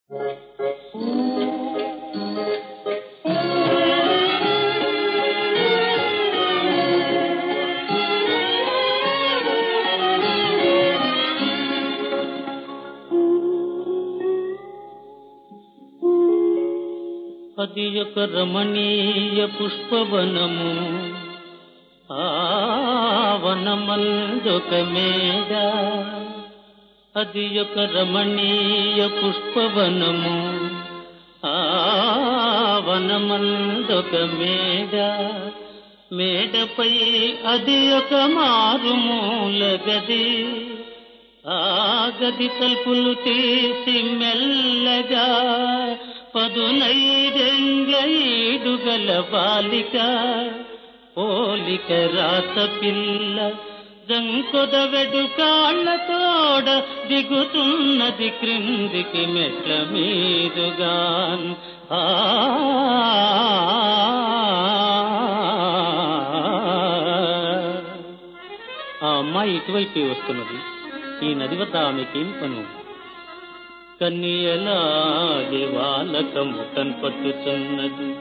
అది ఒక రమణీయ పుష్పవనము ఆ వనమందొక మేడ అది ఒక రమణీయ పుష్పవనము ఆ వనమందొక మేడ మేడపై అది ఒక మారుమూల గది ఆ గది తలుపులు తీసి మెల్లగా పదునైదెండ్ల ఈడుగల బాలిక పోలిక రాత పిల్ల జంకొద వెడుకాళ్లతోడ దిగుతున్నది క్రిందికి మెట్ల మీదుగాన్ ఆ ఆ అమ్మాయి ఇటువైపే వస్తున్నది ఈ నది వద్ద ఆమెకేం పను కన్యలాగే వాలకము కన్పట్టుచున్నది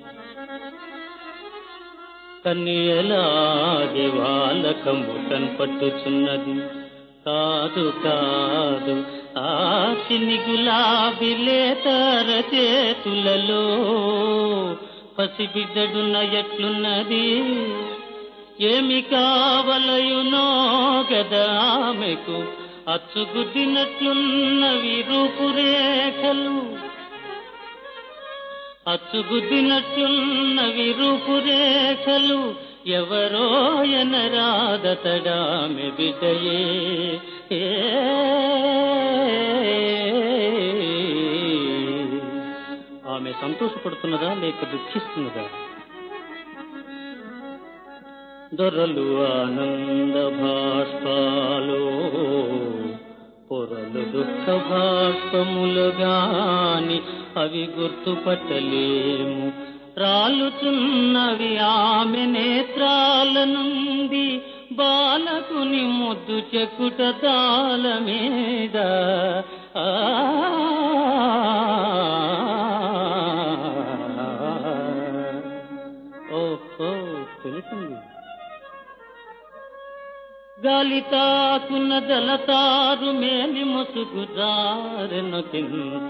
కన్యలాగే వాలకము కన్పట్టుచున్నది కాదు కాదు ఆ చిన్ని గులాబీ లేతర చేతులలో పసిబిడ్డడున్న ఎట్లున్నది ఏమి కావలయునో గదా ఆమెకు అచ్చుగుద్దినట్లున్నవి రూపురేఖలు అచ్చుగుద్దినట్లున్నవి రూపురేఖలు ఎవరో ఎనరాదతడామె బిడ్డయే ఏ ఆమె సంతోషపడుతున్నదా లేక దుఃఖిస్తున్నదా దొరలు ఆనంద భాష్పాలు పొరలు దుఃఖ భాష్పములు గాని అవి గుర్తుపట్టలేము రాలుచున్నవి ఆమె నేత్రాల నుండి బాలకుని ముద్దు చెక్కుట తాళ మీద ఆ ఓహో తెలిసింది గాలి తాకున్న జలతారు మేలి ముసుగు జారెను కింద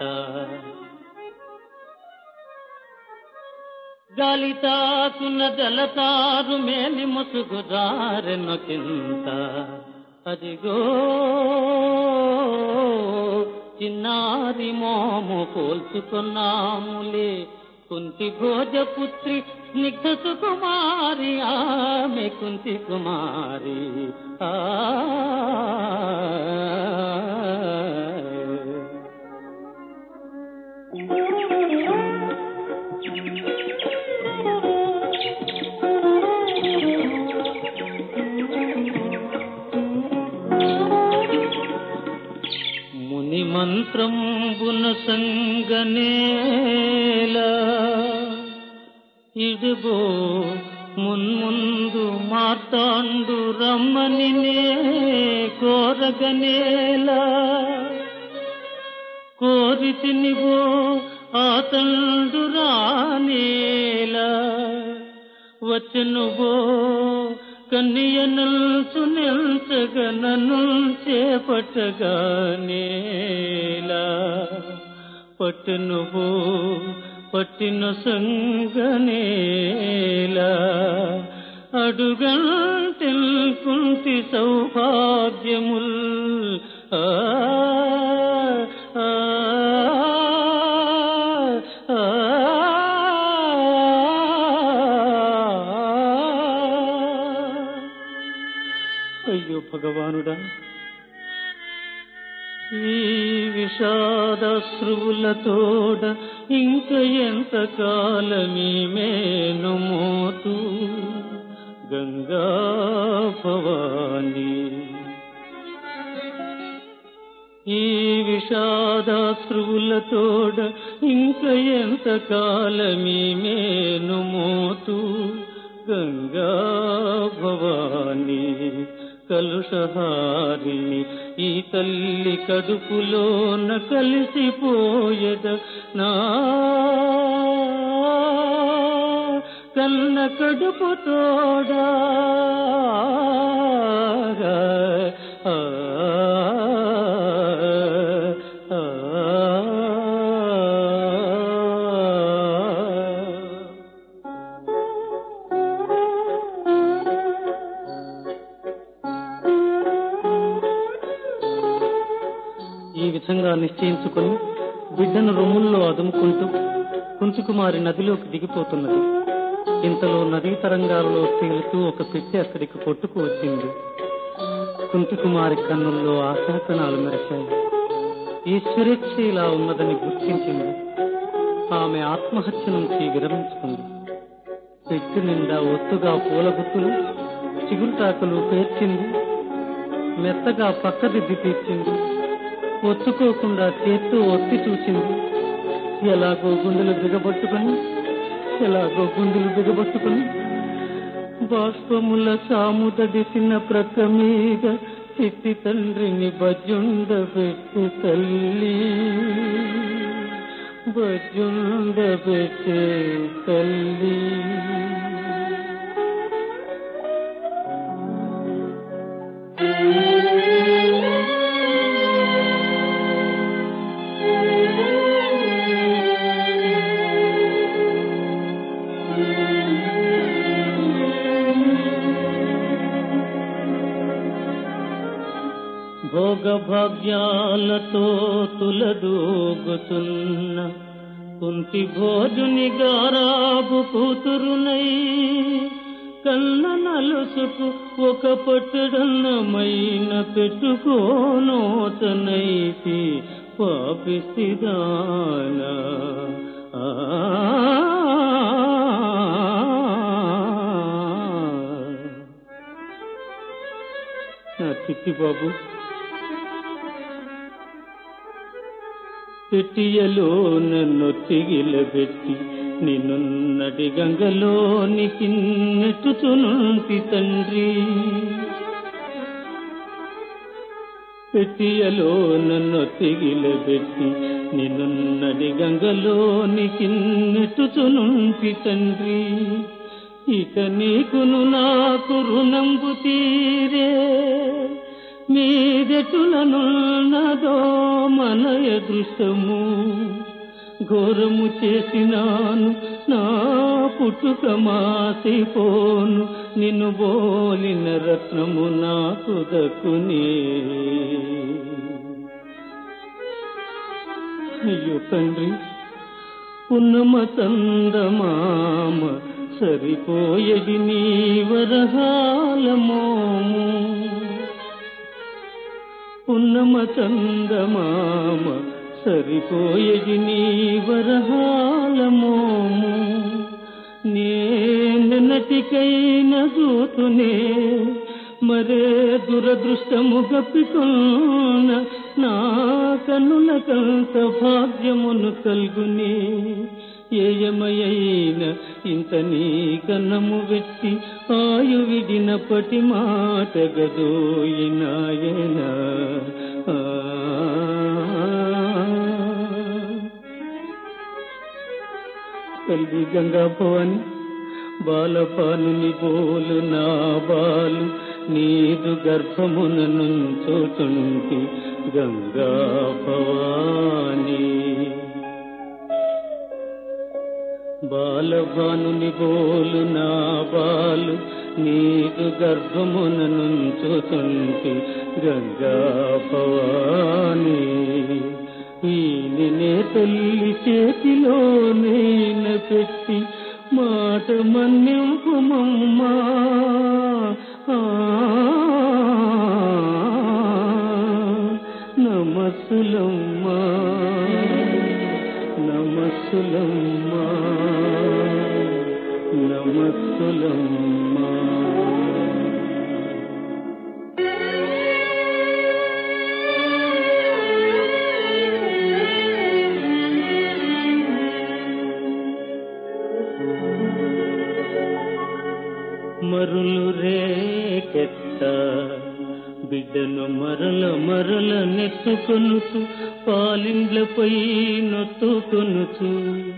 గాలి తాకున్న జలతారు మేలి ముసుగు జారెను కింద అదిగో చిన్నారి మోము పోల్చుకున్నాములే కుంతి భోజపుత్రి స్నిగ్ధ సుకుమారి ఆమె కుంతి కుమారి ఆ ముని మంత్రంబున సంగనేలా ఇడుగో మున్ముందు మార్తాండు రమ్మని నే కోరగనేలా కోరి తినివో ఆతండు రానేలా వచ్చనువో కన్యనల్సు నిల్చగనను చేపట్టగానేలా పట్టునువో పట్టిన సంగనేలా అడుగంటిల్ కుంటి సౌభాగ్యముల్ ఆ ఆ, ఆ, అయ్యో భగవానుడా ఈ విషాదశ్రువులతోడ ఇంక ఎంత కాలమీ మేను మోతు గంగా భవాని ఈ విషాదశ్రువులతోడ ఇంక ఎంత కాలమీ మేను మోతు గంగా భవాని కలుషహారిణి ఈ తల్లి కడుపులోన కలిసిపోయద నా కన్న కడుపు తోడా ఆ, ఆ, ఆ. ఈ విధంగా నిశ్చయించుకొని బిడ్డను రొమ్ముల్లో అదుముకుంటూ కుంచుకుమారి నదిలోకి దిగిపోతున్నది ఇంతలో నదీ తరంగాలలో తేలుతూ ఒక పెట్టె అక్కడికి కొట్టుకు వచ్చింది కుంచుకుమారి కన్నుల్లో ఆశాసనాలు మెరిశాయి ఈశ్వరేచ్ఛ ఇలా ఉన్నదని గుర్తించింది ఆమె ఆత్మహత్య నుంచి విరమించుకుంది పెట్టె నిండా ఒత్తుగా పూల గుత్తులు చిగురుటాకులు పేర్చింది మెత్తగా పక్కదిద్ది తీర్చింది ఒత్తుకోకుండా చేత్తో ఒత్తి చూసింది ఎలాగో గుండెలు దిగబట్టుకుని ఎలాగో గుండెలు దిగబట్టుకుని బాష్పముల సాముదడిసిన ప్రక్క మీద చిట్టి తండ్రిని బజ్జుండబెట్టి తల్లి బజ్జుండబెట్టే తల్లి భోగభాగ్యాలతో తులదూగుతున్న కుంతి భోజుని గారాబు కూతురునై కన్న నలుసుకు ఒక పట్టడన్నమైన పెట్టుకోనోతనైతి పాపిస్తిదానా ఆ నా చిట్టి బాబు పెట్టియలో నన్ను తిగిలబెట్టి నిన్నున్నటి గంగలోనికి నెట్టుచునుంటి తండ్రి పెట్టియలో నన్ను తిగిలబెట్టి నిన్నున్నటి గంగలోనికి నెట్టుచునుంటి తండ్రి ఇక నీకును నాకు రుణంబు తీరే మీదెటులనున్నదో మన అదృష్టము ఘోరము చేసినాను నా పుట్టుక మాసిపోను నిన్ను బోలిన రత్నము నాకు దక్కునే అయ్యో తండ్రి ఉన్నమ తందమామ సరిపోయది నీ వరహాలమోము ఉన్నమ చందమామ సరిపోయేది నీ వరహాలమోము నేనటికైన దూతునే మరే దురదృష్టము గప్పికొన్న నా కన్నులకంత భాగ్యమును కల్గునే ఏయమయైన ఇంత నీ కన్నము వెట్టి ఆయు విడినప్పటి మాట గదోయినాయన తల్లి గంగా భవాని బాలపానుని బోలు నా బాలు నీదు గర్భమున నుంచోతుంటి గంగా భవాని బాలభానుని బోలు నా బాలు నీదు గర్భమున నుంచుతుంటి గంగా భవాని ఈయననే తల్లి చేతిలో నేన పెట్టి మాట మన్నింపుమమ్మా ఆ, నమస్సులమ్మా నమస్సులమ్మా నమస్సులమ్మా మరులు రేకెత్త మరల నెత్తుకొనుచు పాలిండ్లపై నొత్తుకొనుచు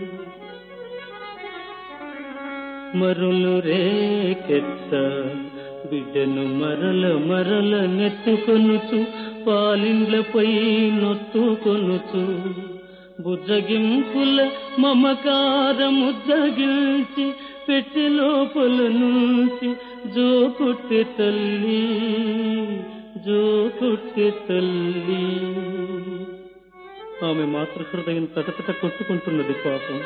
మరులు రేకెత్త బిడ్డను మరల మరల నెత్తుకొనుచు పాలిండ్లపై నొత్తుకొనుచు బుజ్జగింపుల మమకార ముద్దగిల్చి పెట్టి లోపల నుంచి జో పుట్టి తల్లి జో పుట్టి తల్లి ఆమె మాతృహృదయం తటతట కొట్టుకుంటున్నది పాపం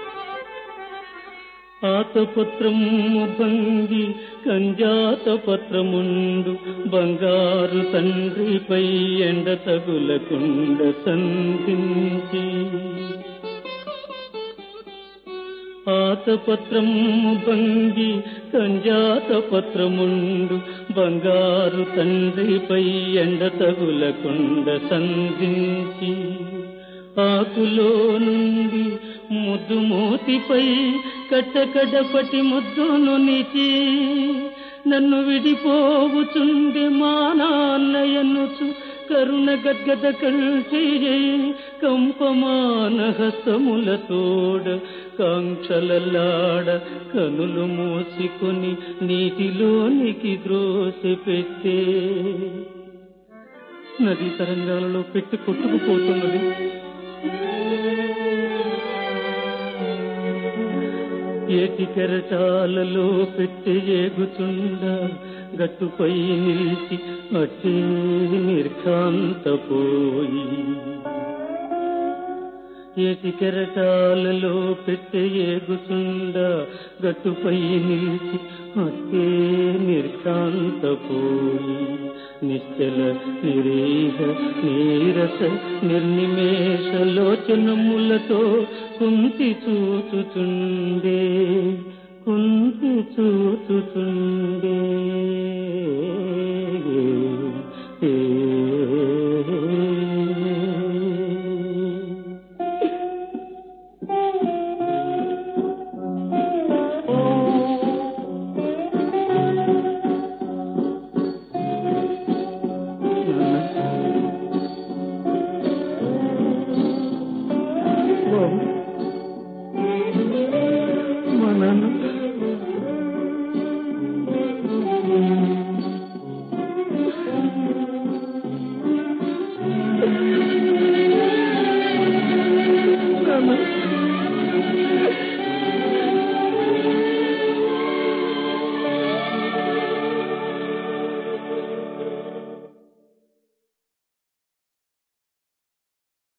ఆతపత్రము భంగి కంజాత పత్రముండు బంగారు తండ్రిపై ఎండ తగులకుండ సంధించి ఆతపత్రము భంగి కంజాత పత్రముండు బంగారు తండ్రిపై ఎండ తగులకుండ సంధించి ఆకులో నుండి ముద్దు మూతిపై కట్టకడపటి ముద్దును నిచి నన్ను విడిపోవుచుండి మా నాన్నయనుచు కరుణ గద్గద కంటి కంపమాన హస్తములతోడ కాంక్షలలాడ కనులు మూసుకొని నీటిలోనికి ద్రోసి పెట్టే నదీ తరంగాలలో పెట్టి కొట్టుకుపోతున్నది ఏటి కెరటాలలో పెట్టి ఏగుచుండ గట్టుపై నిలిచి అట్టే నిర్ఘాంతపోయి ఏటి కెరటాలలో పెట్టి ఏగుచుండ గట్టుపై నిలిచి అట్టే నిర్ఘాంతపోయి నిశ్చల నిరీహ నీరస నిర్నిమేష లోచనములతో కుంతి చూచుచుండే కుంతి చూచుచుండే